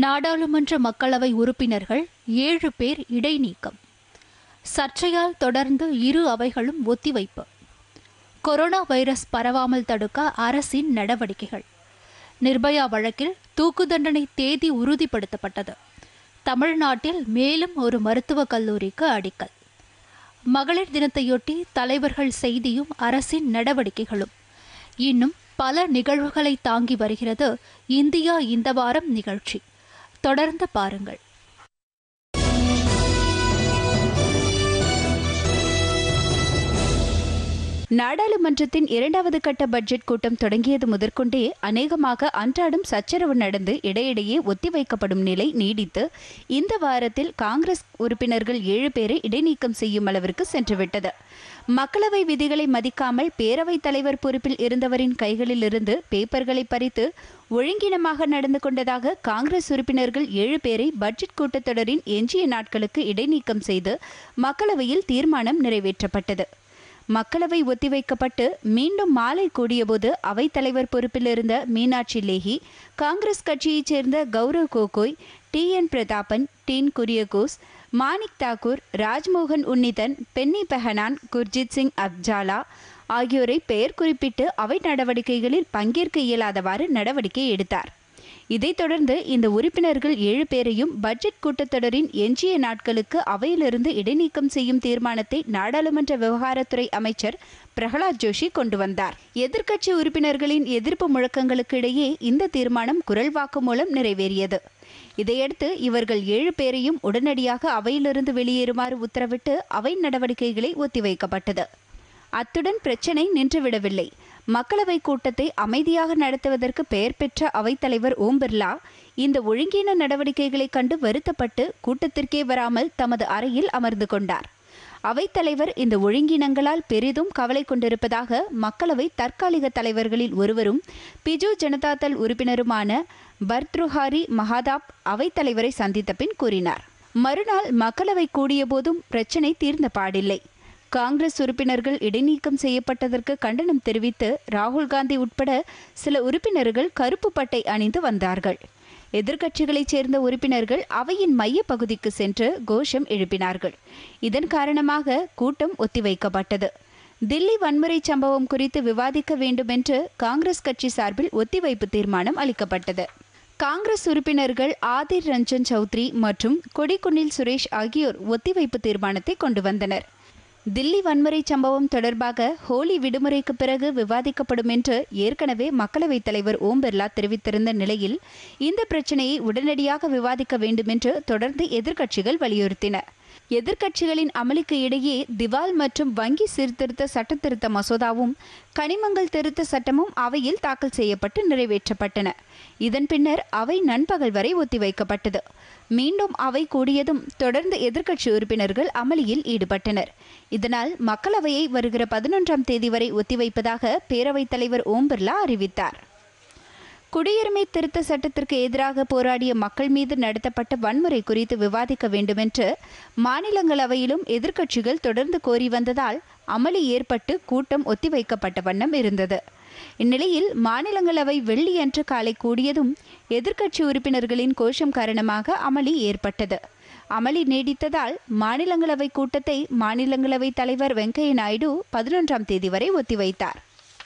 நாடாளுமன்ற மக்களவை உறுப்பினர்கள் ஏழு பேர் இடைநீக்கம் சர்ச்சையால் தொடர்ந்து இரு அவைகளும் ஒத்திவைப்பு கொரோனா வைரஸ் பரவாமல் தடுக்க அரசின் நடவடிக்கைகள் நிர்பயா வழக்கில் தூக்கு தண்டனை தேதி உறுதிப்படுத்தப்பட்டது தமிழ்நாட்டில் மேலும் ஒரு மருத்துவக் கல்லூரிக்கு அடிக்கல் மகளிர் தினத்தையொட்டி தலைவர்கள் செய்தியும் அரசின் நடவடிக்கைகளும் இன்னும் பல நிகழ்வுகளை தாங்கி வருகிறது இந்தியா இந்த வாரம் நிகழ்ச்சி தொடர்ந்து பாருங்கள் நாடாளுமன்றத்தின் இரண்டாவது கட்ட பட்ஜெட் கூட்டம் தொடங்கியது முதற்கொண்டே அநேகமாக அன்றாடம் சச்சரவு நடந்து இடையிடையே ஒத்திவைக்கப்படும் நிலை நீடித்து இந்த வாரத்தில் காங்கிரஸ் உறுப்பினர்கள் ஏழு பேரை இடைநீக்கம் செய்யும் அளவிற்கு சென்றுவிட்டது மக்களவை விதிகளை மதிக்காமல் பேரவைத் தலைவர் பொறுப்பில் இருந்தவரின் கைகளிலிருந்து பேப்பர்களை பறித்து ஒழுங்கினமாக நடந்து கொண்டதாக காங்கிரஸ் உறுப்பினர்கள் ஏழு பேரை பட்ஜெட் கூட்டத்தொடரின் எஞ்சிய நாட்களுக்கு இடைநீக்கம் செய்து மக்களவையில் தீர்மானம் நிறைவேற்றப்பட்டது மக்களவை ஒத்திவைக்கப்பட்டு மீண்டும் மாலை கூடியபோது அவைத்தலைவர் பொறுப்பில் இருந்த மீனாட்சி லேஹி காங்கிரஸ் கட்சியைச் சேர்ந்த கௌரவ் கோகோய் டி என் பிரதாபன் டீன் குரியகோஸ் மாணிக் தாக்கூர் ராஜ்மோகன் உன்னிதன் பென்னி பெஹனான் குர்ஜித் சிங் அப்ஜாலா ஆகியோரை பெயர் குறிப்பிட்டு அவை நடவடிக்கைகளில் பங்கேற்க இயலாதவாறு நடவடிக்கை எடுத்தார் இதைத் தொடர்ந்து இந்த உறுப்பினர்கள் ஏழு பேரையும் பட்ஜெட் கூட்டத்தொடரின் எஞ்சிய நாட்களுக்கு அவையிலிருந்து இடைநீக்கம் செய்யும் தீர்மானத்தை நாடாளுமன்ற விவகாரத்துறை அமைச்சர் பிரகலாத் ஜோஷி கொண்டு வந்தார் எதிர்க்கட்சி உறுப்பினர்களின் எதிர்ப்பு முழக்கங்களுக்கு இடையே இந்த தீர்மானம் குரல் வாக்கு மூலம் நிறைவேறியது இதையடுத்து இவர்கள் ஏழு பேரையும் உடனடியாக அவையிலிருந்து வெளியேறுமாறு உத்தரவிட்டு அவை நடவடிக்கைகளை ஒத்திவைக்கப்பட்டது அத்துடன் பிரச்சினை நின்றுவிடவில்லை மக்களவை கூட்டத்தை அமைதியாக நடத்துவதற்கு பெயர் பெற்ற அவைத்தலைவர் ஓம் பிர்லா இந்த ஒழுங்கீன நடவடிக்கைகளைக் கண்டு வருத்தப்பட்டு கூட்டத்திற்கே வராமல் தமது அறையில் அமர்ந்து கொண்டார் அவைத்தலைவர் இந்த ஒழுங்கீனங்களால் பெரிதும் கவலை கொண்டிருப்பதாக மக்களவை தற்காலிக தலைவர்களில் ஒருவரும் பிஜு ஜனதாதள் உறுப்பினருமான பர்த்ருஹாரி மகாதாப் அவைத்தலைவரை சந்தித்த பின் கூறினார் மறுநாள் மக்களவை கூடியபோதும் பிரச்சினை தீர்ந்த பாடில்லை காங்கிரஸ் உறுப்பினர்கள் இடைநீக்கம் செய்யப்பட்டதற்கு கண்டனம் தெரிவித்து ராகுல் காந்தி உட்பட சில உறுப்பினர்கள் கருப்பு பட்டை அணிந்து வந்தார்கள் எதிர்க்கட்சிகளைச் சேர்ந்த உறுப்பினர்கள் அவையின் மைய பகுதிக்கு சென்று கோஷம் எழுப்பினார்கள் இதன் காரணமாக கூட்டம் ஒத்திவைக்கப்பட்டது தில்லி வன்முறை சம்பவம் குறித்து விவாதிக்க வேண்டுமென்று காங்கிரஸ் கட்சி சார்பில் ஒத்திவைப்பு தீர்மானம் அளிக்கப்பட்டது காங்கிரஸ் உறுப்பினர்கள் ஆதிர் ரஞ்சன் சௌத்ரி மற்றும் கொடிக்குன்னில் சுரேஷ் ஆகியோர் ஒத்திவைப்பு தீர்மானத்தை கொண்டு வந்தனர் தில்லி வன்முறை சம்பவம் தொடர்பாக ஹோலி விடுமுறைக்கு பிறகு விவாதிக்கப்படும் என்று ஏற்கனவே மக்களவைத் தலைவர் ஓம் பிர்லா தெரிவித்திருந்த நிலையில் இந்த பிரச்சினையை உடனடியாக விவாதிக்க வேண்டுமென்று தொடர்ந்து எதிர்க்கட்சிகள் வலியுறுத்தின எதிர்க்கட்சிகளின் அமளிக்கு இடையே திவால் மற்றும் வங்கி சீர்திருத்த சட்டத்திருத்த மசோதாவும் கனிமங்கள் திருத்த சட்டமும் அவையில் தாக்கல் செய்யப்பட்டு நிறைவேற்றப்பட்டன இதன் பின்னர் அவை நண்பகல் வரை ஒத்திவைக்கப்பட்டது மீண்டும் அவை கூடியதும் தொடர்ந்து எதிர்க்கட்சி உறுப்பினர்கள் அமளியில் ஈடுபட்டனர் இதனால் மக்களவையை வருகிற பதினொன்றாம் தேதி வரை ஒத்திவைப்பதாக பேரவைத் தலைவர் ஓம் பிர்லா அறிவித்தார் குடியுரிமை திருத்த சட்டத்திற்கு எதிராக போராடிய மக்கள் மீது நடத்தப்பட்ட வன்முறை குறித்து விவாதிக்க வேண்டுமென்று மாநிலங்களவையிலும் எதிர்க்கட்சிகள் தொடர்ந்து கோரி வந்ததால் அமளி ஏற்பட்டு கூட்டம் ஒத்திவைக்கப்பட்ட வண்ணம் இருந்தது இந்நிலையில் மாநிலங்களவை வெள்ளியன்று காலை கூடியதும் எதிர்க்கட்சி உறுப்பினர்களின் கோஷம் காரணமாக அமளி ஏற்பட்டது அமளி நீடித்ததால் மாநிலங்களவை கூட்டத்தை மாநிலங்களவை தலைவர் வெங்கையா நாயுடு பதினொன்றாம் தேதி வரை ஒத்திவைத்தார்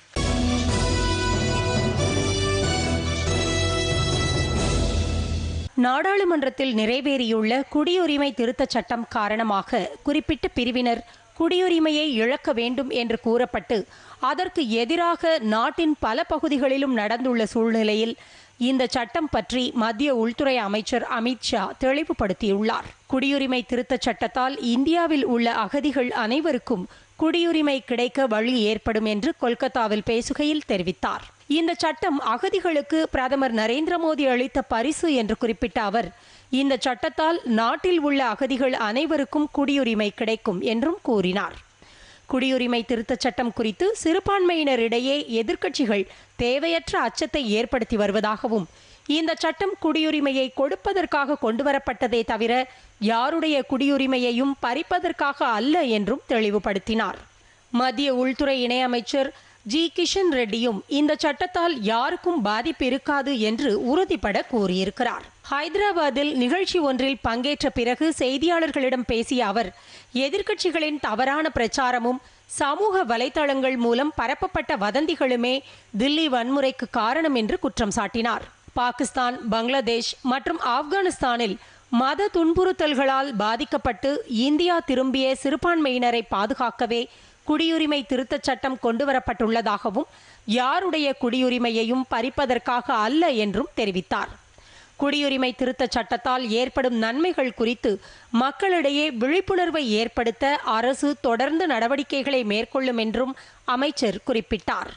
நாடாளுமன்றத்தில் நிறைவேறியுள்ள குடியுரிமை திருத்தச் சட்டம் காரணமாக குறிப்பிட்ட பிரிவினர் குடியுரிமையை இழக்க வேண்டும் என்று கூறப்பட்டு அதற்கு எதிராக நாட்டின் பல பகுதிகளிலும் நடந்துள்ள சூழ்நிலையில் இந்த சட்டம் பற்றி மத்திய உள்துறை அமைச்சர் அமித்ஷா தெளிவுபடுத்தியுள்ளார் குடியுரிமை திருத்தச் சட்டத்தால் இந்தியாவில் உள்ள அகதிகள் அனைவருக்கும் குடியுரிமை கிடைக்க வழி ஏற்படும் என்று கொல்கத்தாவில் பேசுகையில் தெரிவித்தார் இந்த சட்டம் அகதிகளுக்கு பிரதமர் நரேந்திர மோடி அளித்த பரிசு என்று குறிப்பிட்ட அவர் இந்த சட்டத்தால் நாட்டில் உள்ள அகதிகள் அனைவருக்கும் குடியுரிமை கிடைக்கும் என்றும் கூறினார் குடியுரிமை திருத்தச் சட்டம் குறித்து சிறுபான்மையினரிடையே எதிர்க்கட்சிகள் தேவையற்ற அச்சத்தை ஏற்படுத்தி வருவதாகவும் இந்த சட்டம் குடியுரிமையை கொடுப்பதற்காக கொண்டுவரப்பட்டதே தவிர யாருடைய குடியுரிமையையும் பறிப்பதற்காக அல்ல என்றும் தெளிவுபடுத்தினார் மத்திய உள்துறை இணையமைச்சர் ஜி கிஷன் ரெட்டியும் இந்த சட்டத்தால் யாருக்கும் பாதிப்பு இருக்காது என்று உறுதிபட கூறியிருக்கிறார் ஹைதராபாத்தில் நிகழ்ச்சி ஒன்றில் பங்கேற்ற பிறகு செய்தியாளர்களிடம் பேசிய அவர் எதிர்க்கட்சிகளின் தவறான பிரச்சாரமும் சமூக வலைதளங்கள் மூலம் பரப்பப்பட்ட வதந்திகளுமே தில்லி வன்முறைக்கு காரணம் என்று குற்றம் சாட்டினார் பாகிஸ்தான் பங்களாதேஷ் மற்றும் ஆப்கானிஸ்தானில் மத துன்புறுத்தல்களால் பாதிக்கப்பட்டு இந்தியா திரும்பிய சிறுபான்மையினரை பாதுகாக்கவே குடியுரிமை திருத்தச் சட்டம் கொண்டுவரப்பட்டுள்ளதாகவும் யாருடைய குடியுரிமையையும் பறிப்பதற்காக அல்ல என்றும் தெரிவித்தார் குடியுரிமை திருத்தச் சட்டத்தால் ஏற்படும் நன்மைகள் குறித்து மக்களிடையே விழிப்புணர்வை ஏற்படுத்த அரசு தொடர்ந்து நடவடிக்கைகளை மேற்கொள்ளும் என்றும் அமைச்சர் குறிப்பிட்டார்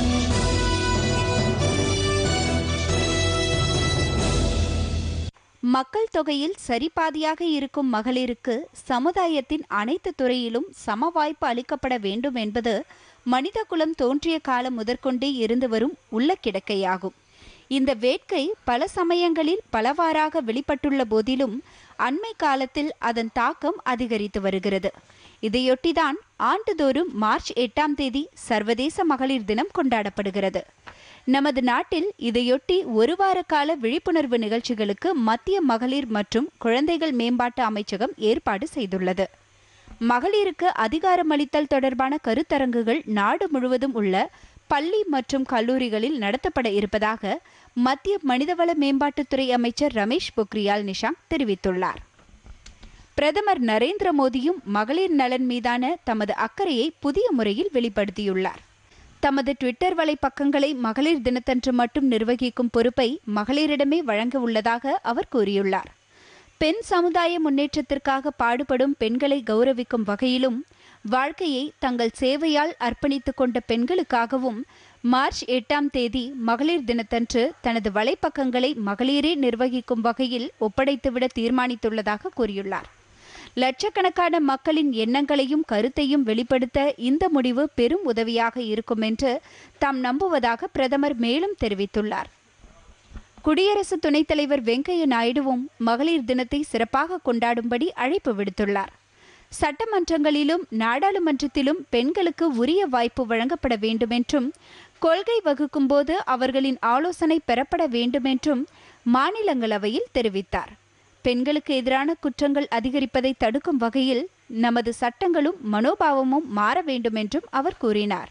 மக்கள் தொகையில் சரிபாதியாக இருக்கும் மகளிருக்கு சமுதாயத்தின் அனைத்து துறையிலும் சம வாய்ப்பு அளிக்கப்பட வேண்டும் என்பது மனித குலம் தோன்றிய காலம் முதற்கொண்டே இருந்து வரும் உள்ள கிடக்கையாகும் இந்த வேட்கை பல சமயங்களில் பலவாறாக வெளிப்பட்டுள்ள போதிலும் அண்மை காலத்தில் அதன் தாக்கம் அதிகரித்து வருகிறது இதையொட்டிதான் ஆண்டுதோறும் மார்ச் எட்டாம் தேதி சர்வதேச மகளிர் தினம் கொண்டாடப்படுகிறது நமது நாட்டில் இதையொட்டி ஒரு வார கால விழிப்புணர்வு நிகழ்ச்சிகளுக்கு மத்திய மகளிர் மற்றும் குழந்தைகள் மேம்பாட்டு அமைச்சகம் ஏற்பாடு செய்துள்ளது மகளிருக்கு அதிகாரமளித்தல் தொடர்பான கருத்தரங்குகள் நாடு முழுவதும் உள்ள பள்ளி மற்றும் கல்லூரிகளில் நடத்தப்பட இருப்பதாக மத்திய மனிதவள மேம்பாட்டுத்துறை அமைச்சர் ரமேஷ் பொக்ரியால் நிஷாங்க் தெரிவித்துள்ளார் பிரதமர் நரேந்திர மோடியும் மகளிர் நலன் மீதான தமது அக்கறையை புதிய முறையில் வெளிப்படுத்தியுள்ளார் தமது ட்விட்டர் வலைப்பக்கங்களை மகளிர் தினத்தன்று மட்டும் நிர்வகிக்கும் பொறுப்பை மகளிரிடமே வழங்க உள்ளதாக அவர் கூறியுள்ளார் பெண் சமுதாய முன்னேற்றத்திற்காக பாடுபடும் பெண்களை கௌரவிக்கும் வகையிலும் வாழ்க்கையை தங்கள் சேவையால் அர்ப்பணித்துக் கொண்ட பெண்களுக்காகவும் மார்ச் எட்டாம் தேதி மகளிர் தினத்தன்று தனது வலைப்பக்கங்களை மகளிரே நிர்வகிக்கும் வகையில் ஒப்படைத்துவிட தீர்மானித்துள்ளதாக கூறியுள்ளார் லட்சக்கணக்கான மக்களின் எண்ணங்களையும் கருத்தையும் வெளிப்படுத்த இந்த முடிவு பெரும் உதவியாக இருக்கும் என்று தாம் நம்புவதாக பிரதமர் மேலும் தெரிவித்துள்ளார் குடியரசு துணைத் தலைவர் வெங்கையா நாயுடுவும் மகளிர் தினத்தை சிறப்பாக கொண்டாடும்படி அழைப்பு விடுத்துள்ளார் சட்டமன்றங்களிலும் நாடாளுமன்றத்திலும் பெண்களுக்கு உரிய வாய்ப்பு வழங்கப்பட வேண்டுமென்றும் கொள்கை வகுக்கும்போது அவர்களின் ஆலோசனை பெறப்பட வேண்டுமென்றும் மாநிலங்களவையில் தெரிவித்தார் பெண்களுக்கு எதிரான குற்றங்கள் அதிகரிப்பதை தடுக்கும் வகையில் நமது சட்டங்களும் மனோபாவமும் மாற வேண்டுமென்றும் அவர் கூறினார்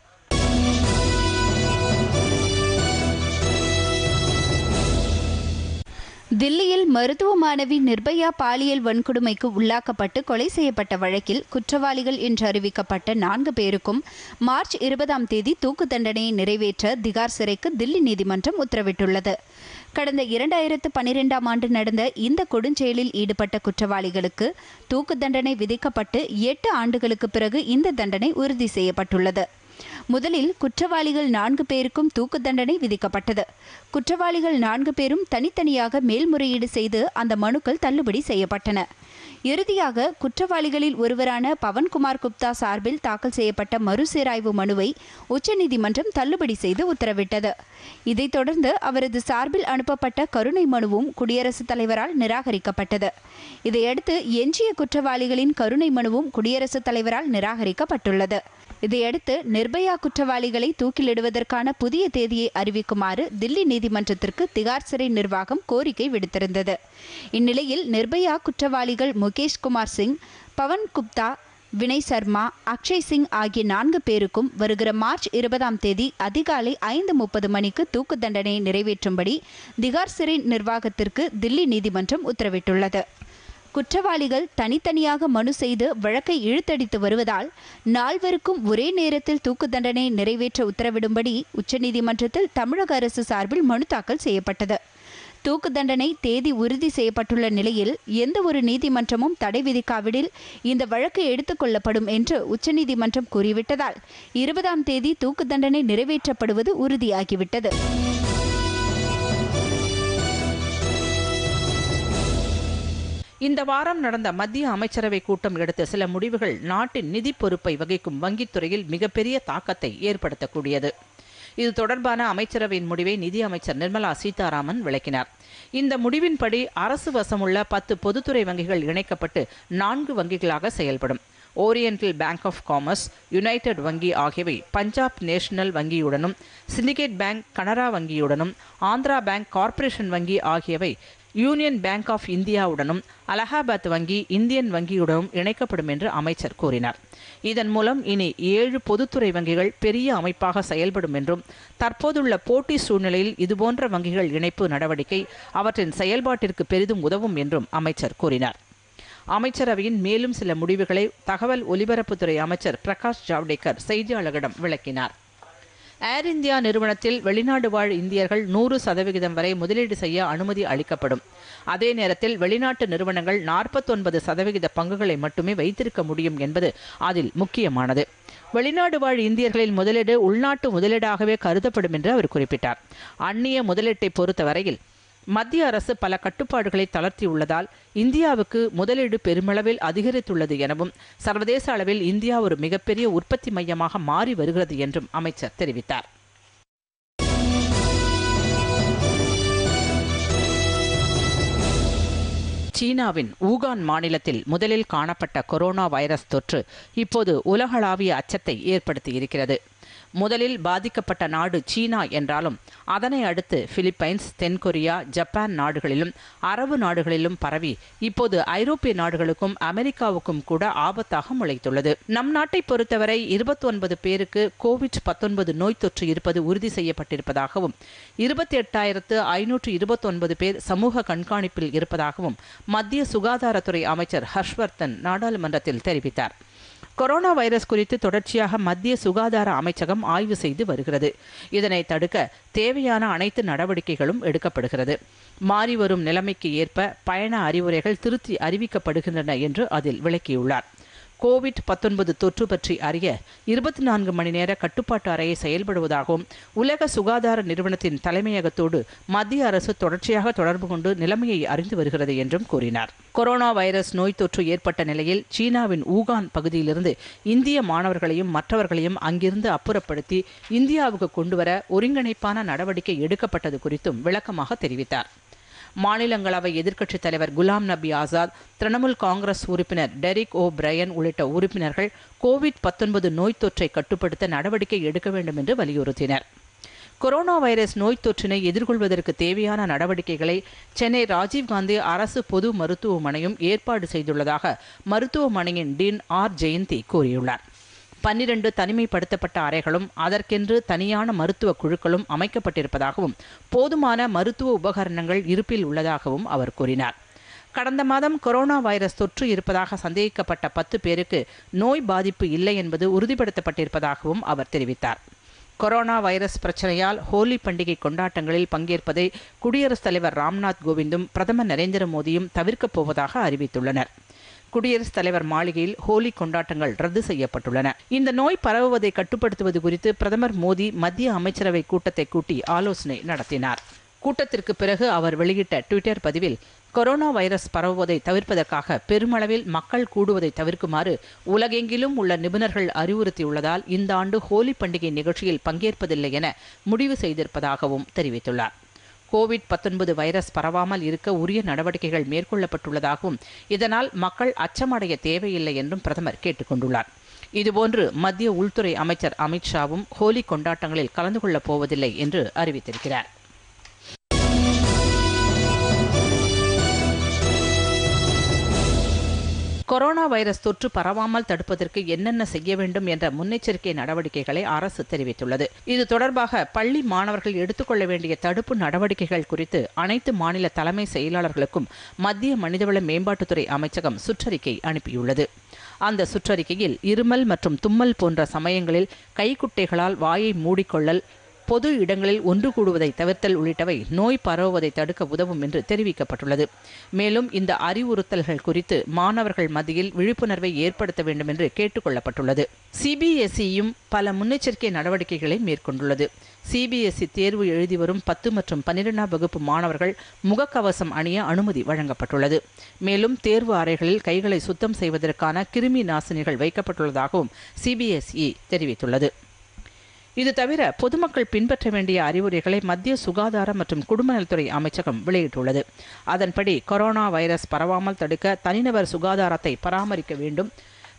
தில்லியில் மருத்துவ மாணவி நிர்பயா பாலியல் வன்கொடுமைக்கு உள்ளாக்கப்பட்டு கொலை செய்யப்பட்ட வழக்கில் குற்றவாளிகள் என்று அறிவிக்கப்பட்ட நான்கு பேருக்கும் மார்ச் இருபதாம் தேதி தூக்கு தண்டனையை நிறைவேற்ற திகார் சிறைக்கு தில்லி நீதிமன்றம் உத்தரவிட்டுள்ளது கடந்த இரண்டாயிரத்து பனிரெண்டாம் ஆண்டு நடந்த இந்த கொடுஞ்செயலில் ஈடுபட்ட குற்றவாளிகளுக்கு தூக்கு தண்டனை விதிக்கப்பட்டு எட்டு ஆண்டுகளுக்கு பிறகு இந்த தண்டனை உறுதி செய்யப்பட்டுள்ளது முதலில் குற்றவாளிகள் நான்கு பேருக்கும் தூக்கு தண்டனை விதிக்கப்பட்டது குற்றவாளிகள் நான்கு பேரும் தனித்தனியாக மேல்முறையீடு செய்து அந்த மனுக்கள் தள்ளுபடி செய்யப்பட்டன இறுதியாக குற்றவாளிகளில் ஒருவரான பவன்குமார் குப்தா சார்பில் தாக்கல் செய்யப்பட்ட மறுசீராய்வு மனுவை உச்சநீதிமன்றம் தள்ளுபடி செய்து உத்தரவிட்டது இதைத் தொடர்ந்து அவரது சார்பில் அனுப்பப்பட்ட கருணை மனுவும் குடியரசுத் தலைவரால் நிராகரிக்கப்பட்டது இதையடுத்து எஞ்சிய குற்றவாளிகளின் கருணை மனுவும் குடியரசுத் தலைவரால் நிராகரிக்கப்பட்டுள்ளது இதையடுத்து நிர்பயா குற்றவாளிகளை தூக்கிலிடுவதற்கான புதிய தேதியை அறிவிக்குமாறு தில்லி நீதிமன்றத்திற்கு திகார் சிறை நிர்வாகம் கோரிக்கை விடுத்திருந்தது இந்நிலையில் நிர்பயா குற்றவாளிகள் முகேஷ் குமார் சிங் பவன் குப்தா வினய் சர்மா அக்ஷய் சிங் ஆகிய நான்கு பேருக்கும் வருகிற மார்ச் இருபதாம் தேதி அதிகாலை ஐந்து முப்பது மணிக்கு தூக்கு தண்டனையை நிறைவேற்றும்படி திகார் சிறை நிர்வாகத்திற்கு தில்லி நீதிமன்றம் உத்தரவிட்டுள்ளது குற்றவாளிகள் தனித்தனியாக மனு செய்து வழக்கை இழுத்தடித்து வருவதால் நால்வருக்கும் ஒரே நேரத்தில் தூக்கு தண்டனை நிறைவேற்ற உத்தரவிடும்படி உச்சநீதிமன்றத்தில் தமிழக அரசு சார்பில் மனு தாக்கல் செய்யப்பட்டது தூக்கு தண்டனை தேதி உறுதி செய்யப்பட்டுள்ள நிலையில் எந்த ஒரு நீதிமன்றமும் தடை விதிக்காவிடில் இந்த வழக்கு எடுத்துக்கொள்ளப்படும் என்று உச்சநீதிமன்றம் கூறிவிட்டதால் இருபதாம் தேதி தூக்கு தண்டனை நிறைவேற்றப்படுவது உறுதியாகிவிட்டது இந்த வாரம் நடந்த மத்திய அமைச்சரவை கூட்டம் எடுத்த சில முடிவுகள் நாட்டின் நிதி பொறுப்பை வகிக்கும் வங்கித்துறையில் மிகப்பெரிய தாக்கத்தை ஏற்படுத்தக்கூடியது இது தொடர்பான அமைச்சரவையின் முடிவை நிதி அமைச்சர் நிர்மலா சீதாராமன் விளக்கினார் இந்த முடிவின்படி அரசு வசமுள்ள பத்து பொதுத்துறை வங்கிகள் இணைக்கப்பட்டு நான்கு வங்கிகளாக செயல்படும் ஓரியண்டல் பேங்க் ஆஃப் காமர்ஸ் யுனைடெட் வங்கி ஆகியவை பஞ்சாப் நேஷனல் வங்கியுடனும் சிண்டிகேட் பேங்க் கனரா வங்கியுடனும் ஆந்திரா பேங்க் கார்ப்பரேஷன் வங்கி ஆகியவை யூனியன் பேங்க் ஆஃப் இந்தியாவுடனும் அலகாபாத் வங்கி இந்தியன் வங்கியுடனும் இணைக்கப்படும் என்று அமைச்சர் கூறினார் இதன் மூலம் இனி ஏழு பொதுத்துறை வங்கிகள் பெரிய அமைப்பாக செயல்படும் என்றும் தற்போதுள்ள போட்டி சூழ்நிலையில் இதுபோன்ற வங்கிகள் இணைப்பு நடவடிக்கை அவற்றின் செயல்பாட்டிற்கு பெரிதும் உதவும் என்றும் அமைச்சர் கூறினார் அமைச்சரவையின் மேலும் சில முடிவுகளை தகவல் ஒலிபரப்புத்துறை அமைச்சர் பிரகாஷ் ஜாவ்டேகர் செய்தியாளர்களிடம் விளக்கினார் ஏர் இந்தியா நிறுவனத்தில் வெளிநாடு வாழ் இந்தியர்கள் நூறு சதவிகிதம் வரை முதலீடு செய்ய அனுமதி அளிக்கப்படும் அதே நேரத்தில் வெளிநாட்டு நிறுவனங்கள் நாற்பத்தொன்பது சதவிகித பங்குகளை மட்டுமே வைத்திருக்க முடியும் என்பது அதில் முக்கியமானது வெளிநாடு வாழ் இந்தியர்களின் முதலீடு உள்நாட்டு முதலீடாகவே கருதப்படும் என்று அவர் குறிப்பிட்டார் அந்நிய முதலீட்டை பொறுத்தவரையில் மத்திய அரசு பல கட்டுப்பாடுகளை தளர்த்தியுள்ளதால் இந்தியாவுக்கு முதலீடு பெருமளவில் அதிகரித்துள்ளது எனவும் சர்வதேச அளவில் இந்தியா ஒரு மிகப்பெரிய உற்பத்தி மையமாக மாறி வருகிறது என்றும் அமைச்சர் தெரிவித்தார் சீனாவின் ஊகான் மாநிலத்தில் முதலில் காணப்பட்ட கொரோனா வைரஸ் தொற்று இப்போது உலகளாவிய அச்சத்தை ஏற்படுத்தியிருக்கிறது முதலில் பாதிக்கப்பட்ட நாடு சீனா என்றாலும் அதனை அடுத்து பிலிப்பைன்ஸ் தென்கொரியா ஜப்பான் நாடுகளிலும் அரபு நாடுகளிலும் பரவி இப்போது ஐரோப்பிய நாடுகளுக்கும் அமெரிக்காவுக்கும் கூட ஆபத்தாக முளைத்துள்ளது நம் நாட்டை பொறுத்தவரை இருபத்தி ஒன்பது பேருக்கு கோவிட் பத்தொன்பது நோய் தொற்று இருப்பது உறுதி செய்யப்பட்டிருப்பதாகவும் இருபத்தி எட்டாயிரத்து ஐநூற்று இருபத்தொன்பது பேர் சமூக கண்காணிப்பில் இருப்பதாகவும் மத்திய சுகாதாரத்துறை அமைச்சர் ஹர்ஷ்வர்தன் நாடாளுமன்றத்தில் தெரிவித்தார் கொரோனா வைரஸ் குறித்து தொடர்ச்சியாக மத்திய சுகாதார அமைச்சகம் ஆய்வு செய்து வருகிறது இதனை தடுக்க தேவையான அனைத்து நடவடிக்கைகளும் எடுக்கப்படுகிறது மாறி வரும் நிலைமைக்கு ஏற்ப பயண அறிவுரைகள் திருத்தி அறிவிக்கப்படுகின்றன என்று அதில் விளக்கியுள்ளார் கோவிட் பத்தொன்பது தொற்று பற்றி அறிய இருபத்தி நான்கு மணி நேர கட்டுப்பாட்டு அறையை செயல்படுவதாகவும் உலக சுகாதார நிறுவனத்தின் தலைமையகத்தோடு மத்திய அரசு தொடர்ச்சியாக தொடர்பு கொண்டு நிலைமையை அறிந்து வருகிறது என்றும் கூறினார் கொரோனா வைரஸ் நோய் தொற்று ஏற்பட்ட நிலையில் சீனாவின் ஊகான் பகுதியிலிருந்து இந்திய மாணவர்களையும் மற்றவர்களையும் அங்கிருந்து அப்புறப்படுத்தி இந்தியாவுக்கு கொண்டுவர ஒருங்கிணைப்பான நடவடிக்கை எடுக்கப்பட்டது குறித்தும் விளக்கமாக தெரிவித்தார் மாநிலங்களவை எதிர்க்கட்சித் தலைவர் குலாம் நபி ஆசாத் திரிணாமுல் காங்கிரஸ் உறுப்பினர் டெரிக் ஓ பிரையன் உள்ளிட்ட உறுப்பினர்கள் கோவிட் பத்தொன்பது நோய் தொற்றை கட்டுப்படுத்த நடவடிக்கை எடுக்க வேண்டும் என்று வலியுறுத்தினர் கொரோனா வைரஸ் நோய் தொற்றினை எதிர்கொள்வதற்கு தேவையான நடவடிக்கைகளை சென்னை ராஜீவ்காந்தி அரசு பொது மருத்துவமனையும் ஏற்பாடு செய்துள்ளதாக மருத்துவமனையின் டீன் ஆர் ஜெயந்தி கூறியுள்ளார் பன்னிரண்டு தனிமைப்படுத்தப்பட்ட அறைகளும் அதற்கென்று தனியான மருத்துவ குழுக்களும் அமைக்கப்பட்டிருப்பதாகவும் போதுமான மருத்துவ உபகரணங்கள் இருப்பில் உள்ளதாகவும் அவர் கூறினார் கடந்த மாதம் கொரோனா வைரஸ் தொற்று இருப்பதாக சந்தேகிக்கப்பட்ட பத்து பேருக்கு நோய் பாதிப்பு இல்லை என்பது உறுதிப்படுத்தப்பட்டிருப்பதாகவும் அவர் தெரிவித்தார் கொரோனா வைரஸ் பிரச்சனையால் ஹோலி பண்டிகை கொண்டாட்டங்களில் பங்கேற்பதை குடியரசுத் தலைவர் ராம்நாத் கோவிந்தும் பிரதமர் நரேந்திர மோடியும் தவிர்க்கப் போவதாக அறிவித்துள்ளனர் குடியரசுத் தலைவர் மாளிகையில் ஹோலி கொண்டாட்டங்கள் ரத்து செய்யப்பட்டுள்ளன இந்த நோய் பரவுவதை கட்டுப்படுத்துவது குறித்து பிரதமர் மோடி மத்திய அமைச்சரவை கூட்டத்தை கூட்டி ஆலோசனை நடத்தினார் கூட்டத்திற்கு பிறகு அவர் வெளியிட்ட ட்விட்டர் பதிவில் கொரோனா வைரஸ் பரவுவதை தவிர்ப்பதற்காக பெருமளவில் மக்கள் கூடுவதை தவிர்க்குமாறு உலகெங்கிலும் உள்ள நிபுணர்கள் அறிவுறுத்தியுள்ளதால் இந்த ஆண்டு ஹோலி பண்டிகை நிகழ்ச்சியில் பங்கேற்பதில்லை என முடிவு செய்திருப்பதாகவும் தெரிவித்துள்ளார் கோவிட் பத்தொன்பது வைரஸ் பரவாமல் இருக்க உரிய நடவடிக்கைகள் மேற்கொள்ளப்பட்டுள்ளதாகவும் இதனால் மக்கள் அச்சமடைய தேவையில்லை என்றும் பிரதமர் கேட்டுக்கொண்டுள்ளார் இதுபோன்று மத்திய உள்துறை அமைச்சர் அமித்ஷாவும் ஹோலி கொண்டாட்டங்களில் கலந்து கொள்ளப் போவதில்லை என்று அறிவித்திருக்கிறார் கொரோனா வைரஸ் தொற்று பரவாமல் தடுப்பதற்கு என்னென்ன செய்ய வேண்டும் என்ற முன்னெச்சரிக்கை நடவடிக்கைகளை அரசு தெரிவித்துள்ளது இது தொடர்பாக பள்ளி மாணவர்கள் எடுத்துக்கொள்ள வேண்டிய தடுப்பு நடவடிக்கைகள் குறித்து அனைத்து மாநில தலைமை செயலாளர்களுக்கும் மத்திய மனிதவள மேம்பாட்டுத்துறை அமைச்சகம் சுற்றறிக்கை அனுப்பியுள்ளது அந்த சுற்றறிக்கையில் இருமல் மற்றும் தும்மல் போன்ற சமயங்களில் கைக்குட்டைகளால் வாயை மூடிக்கொள்ளல் பொது இடங்களில் ஒன்று கூடுவதை தவிர்த்தல் உள்ளிட்டவை நோய் பரவுவதை தடுக்க உதவும் என்று தெரிவிக்கப்பட்டுள்ளது மேலும் இந்த அறிவுறுத்தல்கள் குறித்து மாணவர்கள் மத்தியில் விழிப்புணர்வை ஏற்படுத்த வேண்டும் என்று கேட்டுக்கொள்ளப்பட்டுள்ளது சிபிஎஸ்இயும் பல முன்னெச்சரிக்கை நடவடிக்கைகளை மேற்கொண்டுள்ளது சிபிஎஸ்இ தேர்வு எழுதி வரும் பத்து மற்றும் பன்னிரெண்டாம் வகுப்பு மாணவர்கள் முகக்கவசம் அணிய அனுமதி வழங்கப்பட்டுள்ளது மேலும் தேர்வு அறைகளில் கைகளை சுத்தம் செய்வதற்கான கிருமி நாசினிகள் வைக்கப்பட்டுள்ளதாகவும் சிபிஎஸ்இ தெரிவித்துள்ளது இது தவிர பொதுமக்கள் பின்பற்ற வேண்டிய அறிவுரைகளை மத்திய சுகாதார மற்றும் குடும்ப நலத்துறை அமைச்சகம் வெளியிட்டுள்ளது அதன்படி கொரோனா வைரஸ் பரவாமல் தடுக்க தனிநபர் சுகாதாரத்தை பராமரிக்க வேண்டும்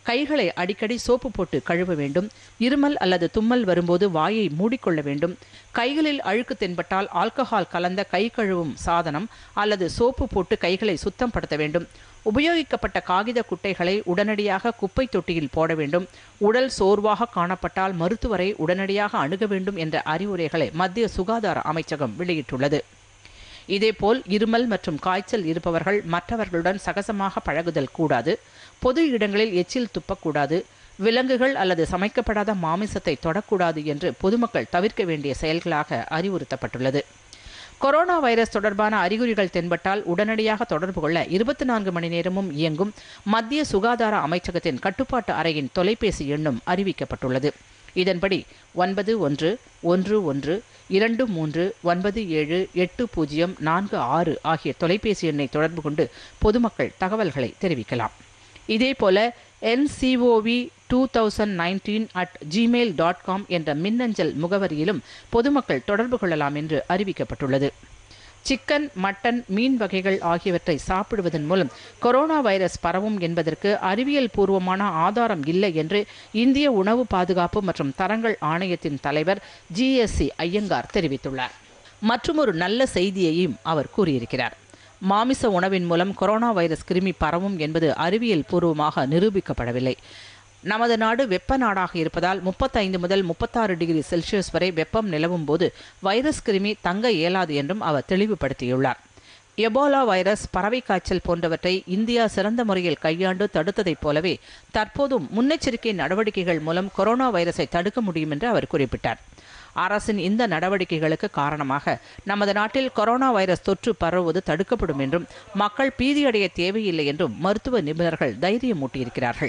கைகளை அடிக்கடி சோப்பு போட்டு கழுவ வேண்டும் இருமல் அல்லது தும்மல் வரும்போது வாயை மூடிக்கொள்ள வேண்டும் கைகளில் அழுக்கு தென்பட்டால் ஆல்கஹால் கலந்த கை கழுவும் சாதனம் அல்லது சோப்பு போட்டு கைகளை சுத்தம் படுத்த வேண்டும் உபயோகிக்கப்பட்ட காகித குட்டைகளை உடனடியாக குப்பை தொட்டியில் போட வேண்டும் உடல் சோர்வாக காணப்பட்டால் மருத்துவரை உடனடியாக அணுக வேண்டும் என்ற அறிவுரைகளை மத்திய சுகாதார அமைச்சகம் வெளியிட்டுள்ளது இதேபோல் இருமல் மற்றும் காய்ச்சல் இருப்பவர்கள் மற்றவர்களுடன் சகசமாக பழகுதல் கூடாது பொது இடங்களில் எச்சில் துப்பக்கூடாது விலங்குகள் அல்லது சமைக்கப்படாத மாமிசத்தை தொடக்கூடாது என்று பொதுமக்கள் தவிர்க்க வேண்டிய செயல்களாக அறிவுறுத்தப்பட்டுள்ளது கொரோனா வைரஸ் தொடர்பான அறிகுறிகள் தென்பட்டால் உடனடியாக தொடர்பு கொள்ள இருபத்தி நான்கு மணி நேரமும் இயங்கும் மத்திய சுகாதார அமைச்சகத்தின் கட்டுப்பாட்டு அறையின் தொலைபேசி எண்ணும் அறிவிக்கப்பட்டுள்ளது இதன்படி ஒன்பது ஒன்று ஒன்று ஒன்று இரண்டு மூன்று ஒன்பது ஏழு எட்டு பூஜ்ஜியம் நான்கு ஆறு ஆகிய தொலைபேசி எண்ணை தொடர்பு கொண்டு பொதுமக்கள் தகவல்களை தெரிவிக்கலாம் இதேபோல NCOV two thousand nineteen at Gmail dot com என்ற மின்னஞ்சல் முகவரியிலும் பொதுமக்கள் தொடர்பு கொள்ளலாம் என்று அறிவிக்கப்பட்டுள்ளது சிக்கன் மட்டன் மீன் வகைகள் ஆகியவற்றை சாப்பிடுவதன் மூலம் கொரோனா வைரஸ் பரவும் என்பதற்கு அறிவியல் பூர்வமான ஆதாரம் இல்லை என்று இந்திய உணவு பாதுகாப்பு மற்றும் தரங்கள் ஆணையத்தின் தலைவர் ஜிஎஸ்சி ஐயங்கார் தெரிவித்துள்ளார் மற்றொரு நல்ல செய்தியையும் அவர் கூறியிருக்கிறார் மாமிச உணவின் மூலம் கொரோனா வைரஸ் கிருமி பரவும் என்பது அறிவியல் பூர்வமாக நிரூபிக்கப்படவில்லை நமது நாடு வெப்ப நாடாக இருப்பதால் முப்பத்தைந்து முதல் முப்பத்தாறு டிகிரி செல்சியஸ் வரை வெப்பம் நிலவும் போது வைரஸ் கிருமி தங்க இயலாது என்றும் அவர் தெளிவுபடுத்தியுள்ளார் எபோலா வைரஸ் பறவை காய்ச்சல் போன்றவற்றை இந்தியா சிறந்த முறையில் கையாண்டு தடுத்ததைப் போலவே தற்போதும் முன்னெச்சரிக்கை நடவடிக்கைகள் மூலம் கொரோனா வைரஸை தடுக்க முடியும் என்று அவர் குறிப்பிட்டார் அரசின் இந்த நடவடிக்கைகளுக்கு காரணமாக நமது நாட்டில் கொரோனா வைரஸ் தொற்று பரவுவது தடுக்கப்படும் என்றும் மக்கள் பீதியடைய தேவையில்லை என்றும் மருத்துவ நிபுணர்கள் தைரியமூட்டியிருக்கிறார்கள்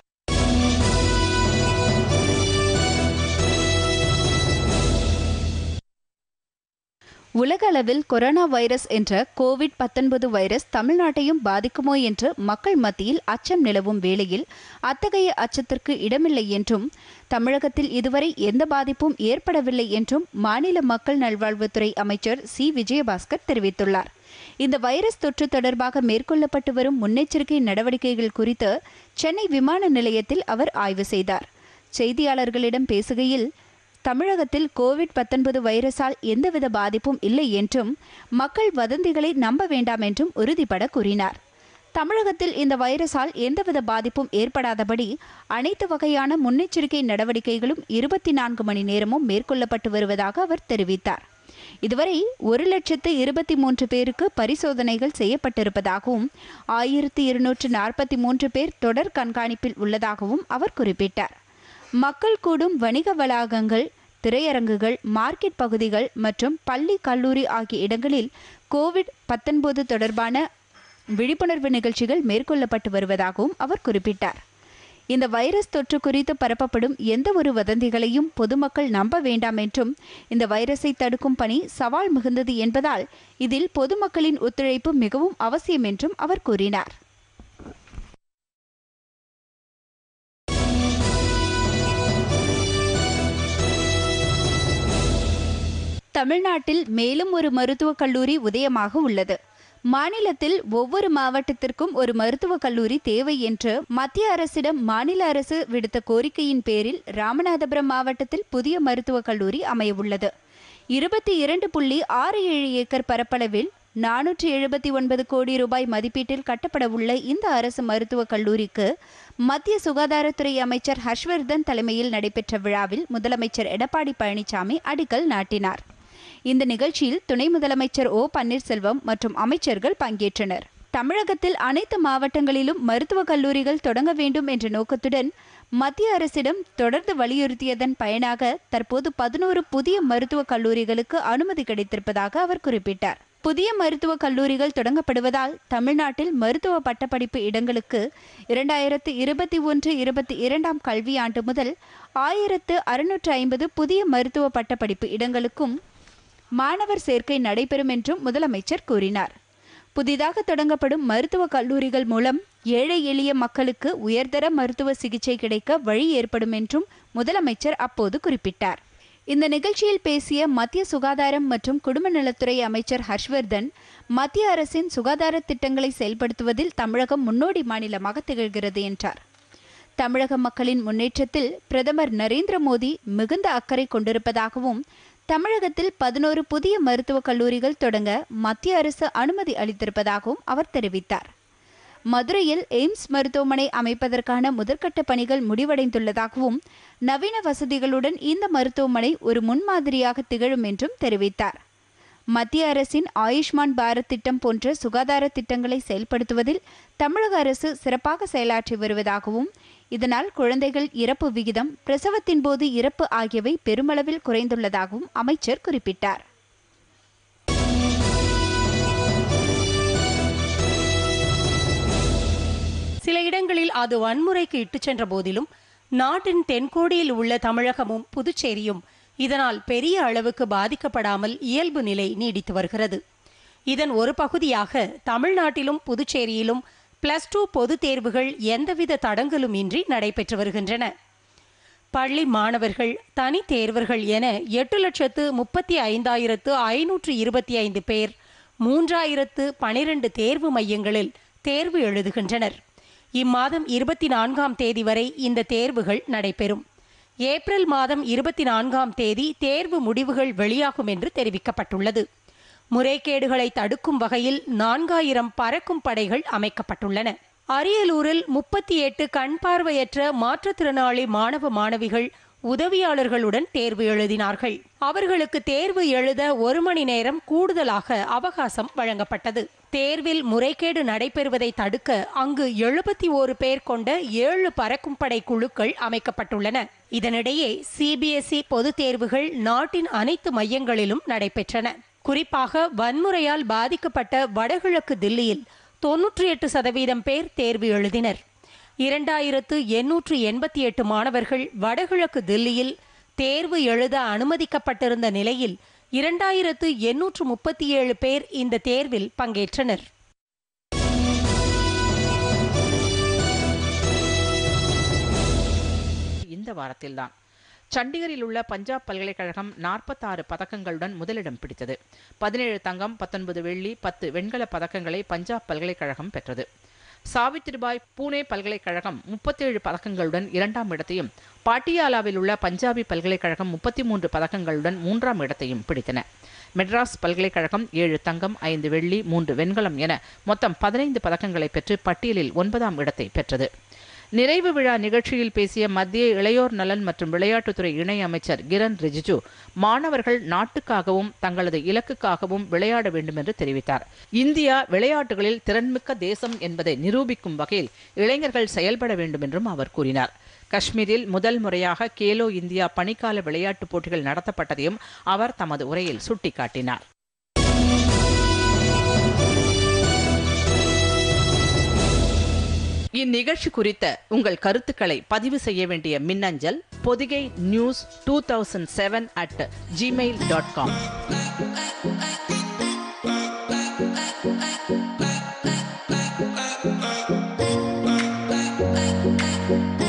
உலக அளவில் கொரோனா வைரஸ் என்ற கோவிட் பத்தொன்பது வைரஸ் தமிழ்நாட்டையும் பாதிக்குமோ என்று மக்கள் மத்தியில் அச்சம் நிலவும் வேளையில் அத்தகைய அச்சத்திற்கு இடமில்லை என்றும் தமிழகத்தில் இதுவரை எந்த பாதிப்பும் ஏற்படவில்லை என்றும் மாநில மக்கள் நல்வாழ்வுத்துறை அமைச்சர் சி விஜயபாஸ்கர் தெரிவித்துள்ளார் இந்த வைரஸ் தொற்று தொடர்பாக மேற்கொள்ளப்பட்டு வரும் முன்னெச்சரிக்கை நடவடிக்கைகள் குறித்து சென்னை விமான நிலையத்தில் அவர் ஆய்வு செய்தார் செய்தியாளர்களிடம் பேசுகையில் தமிழகத்தில் கோவிட் பத்தொன்பது வைரஸால் எந்தவித பாதிப்பும் இல்லை என்றும் மக்கள் வதந்திகளை நம்ப வேண்டாம் என்றும் உறுதிபட கூறினார் தமிழகத்தில் இந்த வைரஸால் எந்தவித பாதிப்பும் ஏற்படாதபடி அனைத்து வகையான முன்னெச்சரிக்கை நடவடிக்கைகளும் இருபத்தி நான்கு மணி நேரமும் மேற்கொள்ளப்பட்டு வருவதாக அவர் தெரிவித்தார் இதுவரை ஒரு லட்சத்து இருபத்தி மூன்று பேருக்கு பரிசோதனைகள் செய்யப்பட்டிருப்பதாகவும் ஆயிரத்தி இருநூற்று நாற்பத்தி மூன்று பேர் தொடர் கண்காணிப்பில் உள்ளதாகவும் அவர் குறிப்பிட்டார் மக்கள் கூடும் வணிக வளாகங்கள் திரையரங்குகள் மார்க்கெட் பகுதிகள் மற்றும் பள்ளி கல்லூரி ஆகிய இடங்களில் கோவிட் பத்தொன்பது தொடர்பான விழிப்புணர்வு நிகழ்ச்சிகள் மேற்கொள்ளப்பட்டு வருவதாகவும் அவர் குறிப்பிட்டார் இந்த வைரஸ் தொற்று குறித்து பரப்பப்படும் எந்த ஒரு வதந்திகளையும் பொதுமக்கள் நம்ப வேண்டாம் என்றும் இந்த வைரஸை தடுக்கும் பணி சவால் மிகுந்தது என்பதால் இதில் பொதுமக்களின் ஒத்துழைப்பு மிகவும் அவசியம் என்றும் அவர் கூறினார் தமிழ்நாட்டில் மேலும் ஒரு மருத்துவக் கல்லூரி உதயமாக உள்ளது மாநிலத்தில் ஒவ்வொரு மாவட்டத்திற்கும் ஒரு மருத்துவக் கல்லூரி தேவை என்று மத்திய அரசிடம் மாநில அரசு விடுத்த கோரிக்கையின் பேரில் ராமநாதபுரம் மாவட்டத்தில் புதிய மருத்துவக் கல்லூரி அமையவுள்ளது இருபத்தி இரண்டு புள்ளி ஆறு ஏழு ஏக்கர் பரப்பளவில் நானூற்றி எழுபத்தி ஒன்பது கோடி ரூபாய் மதிப்பீட்டில் கட்டப்பட உள்ள இந்த அரசு மருத்துவக் கல்லூரிக்கு மத்திய சுகாதாரத்துறை அமைச்சர் ஹர்ஷ்வர்தன் தலைமையில் நடைபெற்ற விழாவில் முதலமைச்சர் எடப்பாடி பழனிசாமி அடிக்கல் நாட்டினார் இந்த நிகழ்ச்சியில் துணை முதலமைச்சர் ஓ பன்னீர்செல்வம் மற்றும் அமைச்சர்கள் பங்கேற்றனர் தமிழகத்தில் அனைத்து மாவட்டங்களிலும் மருத்துவக் கல்லூரிகள் தொடங்க வேண்டும் என்ற நோக்கத்துடன் மத்திய அரசிடம் தொடர்ந்து வலியுறுத்தியதன் பயனாக தற்போது பதினோரு புதிய மருத்துவக் கல்லூரிகளுக்கு அனுமதி கிடைத்திருப்பதாக அவர் குறிப்பிட்டார் புதிய மருத்துவக் கல்லூரிகள் தொடங்கப்படுவதால் தமிழ்நாட்டில் மருத்துவ பட்டப்படிப்பு இடங்களுக்கு இரண்டாயிரத்து இருபத்தி ஒன்று இருபத்தி இரண்டாம் கல்வியாண்டு முதல் ஆயிரத்து அறுநூற்று ஐம்பது புதிய மருத்துவ பட்டப்படிப்பு இடங்களுக்கும் மாணவர் சேர்க்கை நடைபெறும் என்றும் முதலமைச்சர் கூறினார் புதிதாக தொடங்கப்படும் மருத்துவ கல்லூரிகள் மூலம் ஏழை எளிய மக்களுக்கு உயர்தர மருத்துவ சிகிச்சை கிடைக்க வழி ஏற்படும் என்றும் முதலமைச்சர் அப்போது குறிப்பிட்டார் இந்த நிகழ்ச்சியில் பேசிய மத்திய சுகாதாரம் மற்றும் குடும்ப நலத்துறை அமைச்சர் ஹர்ஷ்வர்தன் மத்திய அரசின் சுகாதார திட்டங்களை செயல்படுத்துவதில் தமிழகம் முன்னோடி மாநிலமாக திகழ்கிறது என்றார் தமிழக மக்களின் முன்னேற்றத்தில் பிரதமர் நரேந்திர மோடி மிகுந்த அக்கறை கொண்டிருப்பதாகவும் தமிழகத்தில் பதினோரு புதிய மருத்துவக் கல்லூரிகள் தொடங்க மத்திய அரசு அனுமதி அளித்திருப்பதாகவும் அவர் தெரிவித்தார் மதுரையில் எய்ம்ஸ் மருத்துவமனை அமைப்பதற்கான முதற்கட்ட பணிகள் முடிவடைந்துள்ளதாகவும் நவீன வசதிகளுடன் இந்த மருத்துவமனை ஒரு முன்மாதிரியாக திகழும் என்றும் தெரிவித்தார் மத்திய அரசின் ஆயுஷ்மான் பாரத் திட்டம் போன்ற சுகாதார திட்டங்களை செயல்படுத்துவதில் தமிழக அரசு சிறப்பாக செயலாற்றி வருவதாகவும் இதனால் குழந்தைகள் இறப்பு விகிதம் பிரசவத்தின் போது இறப்பு ஆகியவை பெருமளவில் குறைந்துள்ளதாகவும் அமைச்சர் குறிப்பிட்டார் சில இடங்களில் அது வன்முறைக்கு இட்டுச் சென்ற போதிலும் நாட்டின் தென்கோடியில் உள்ள தமிழகமும் புதுச்சேரியும் இதனால் பெரிய அளவுக்கு பாதிக்கப்படாமல் இயல்பு நிலை நீடித்து வருகிறது இதன் ஒரு பகுதியாக தமிழ்நாட்டிலும் புதுச்சேரியிலும் பிளஸ் டூ பொதுத் தேர்வுகள் எந்தவித தடங்கலும் இன்றி நடைபெற்று வருகின்றன பள்ளி மாணவர்கள் தனி தேர்வர்கள் என எட்டு லட்சத்து முப்பத்தி ஐந்தாயிரத்து ஐநூற்று இருபத்தி ஐந்து பேர் மூன்றாயிரத்து பனிரெண்டு தேர்வு மையங்களில் தேர்வு எழுதுகின்றனர் இம்மாதம் இருபத்தி நான்காம் தேதி வரை இந்த தேர்வுகள் நடைபெறும் ஏப்ரல் மாதம் இருபத்தி நான்காம் தேதி தேர்வு முடிவுகள் வெளியாகும் என்று தெரிவிக்கப்பட்டுள்ளது முறைகேடுகளை தடுக்கும் வகையில் நான்காயிரம் பறக்கும் படைகள் அமைக்கப்பட்டுள்ளன அரியலூரில் முப்பத்தி எட்டு கண் பார்வையற்ற மாற்றுத்திறனாளி மாணவ மாணவிகள் உதவியாளர்களுடன் தேர்வு எழுதினார்கள் அவர்களுக்கு தேர்வு எழுத ஒரு மணி நேரம் கூடுதலாக அவகாசம் வழங்கப்பட்டது தேர்வில் முறைகேடு நடைபெறுவதை தடுக்க அங்கு எழுபத்தி ஓரு பேர் கொண்ட ஏழு பறக்கும் படை குழுக்கள் அமைக்கப்பட்டுள்ளன இதனிடையே சிபிஎஸ்இ பொதுத் தேர்வுகள் நாட்டின் அனைத்து மையங்களிலும் நடைபெற்றன குறிப்பாக வன்முறையால் பாதிக்கப்பட்ட வடகிழக்கு தில்லியில் தொன்னூற்றி எட்டு சதவீதம் பேர் தேர்வு எழுதினர் இரண்டாயிரத்து எண்ணூற்று எண்பத்தி எட்டு மாணவர்கள் வடகிழக்கு தில்லியில் தேர்வு எழுத அனுமதிக்கப்பட்டிருந்த நிலையில் இரண்டாயிரத்து எண்ணூற்று முப்பத்தி ஏழு பேர் இந்த தேர்வில் பங்கேற்றனர் இந்த வாரத்தில்தான் சண்டிகரில் உள்ள பஞ்சாப் பல்கலைக்கழகம் நாற்பத்தாறு பதக்கங்களுடன் முதலிடம் பிடித்தது பதினேழு தங்கம் பத்தொன்பது வெள்ளி பத்து வெண்கல பதக்கங்களை பஞ்சாப் பல்கலைக்கழகம் பெற்றது சாவித்திரிபாய் பூனே பல்கலைக்கழகம் முப்பத்தேழு பதக்கங்களுடன் இரண்டாம் இடத்தையும் பாட்டியாலாவில் உள்ள பஞ்சாபி பல்கலைக்கழகம் முப்பத்தி மூன்று பதக்கங்களுடன் மூன்றாம் இடத்தையும் பிடித்தன மெட்ராஸ் பல்கலைக்கழகம் ஏழு தங்கம் ஐந்து வெள்ளி மூன்று வெண்கலம் என மொத்தம் பதினைந்து பதக்கங்களை பெற்று பட்டியலில் ஒன்பதாம் இடத்தை பெற்றது நிறைவு விழா நிகழ்ச்சியில் பேசிய மத்திய இளையோர் நலன் மற்றும் விளையாட்டுத்துறை இணை அமைச்சர் கிரண் ரிஜிஜு மாணவர்கள் நாட்டுக்காகவும் தங்களது இலக்குக்காகவும் விளையாட வேண்டும் என்று தெரிவித்தார் இந்தியா விளையாட்டுகளில் திறன்மிக்க தேசம் என்பதை நிரூபிக்கும் வகையில் இளைஞர்கள் செயல்பட வேண்டும் என்றும் அவர் கூறினார் காஷ்மீரில் முதல் முறையாக கேலோ இந்தியா பனிக்கால விளையாட்டுப் போட்டிகள் நடத்தப்பட்டதையும் அவர் தமது உரையில் சுட்டிக்காட்டினார் இந்நிகழ்ச்சி குறித்த உங்கள் கருத்துக்களை பதிவு செய்ய வேண்டிய மின்னஞ்சல் Podhigai news two thousand seven at Gmail dot com Thank you.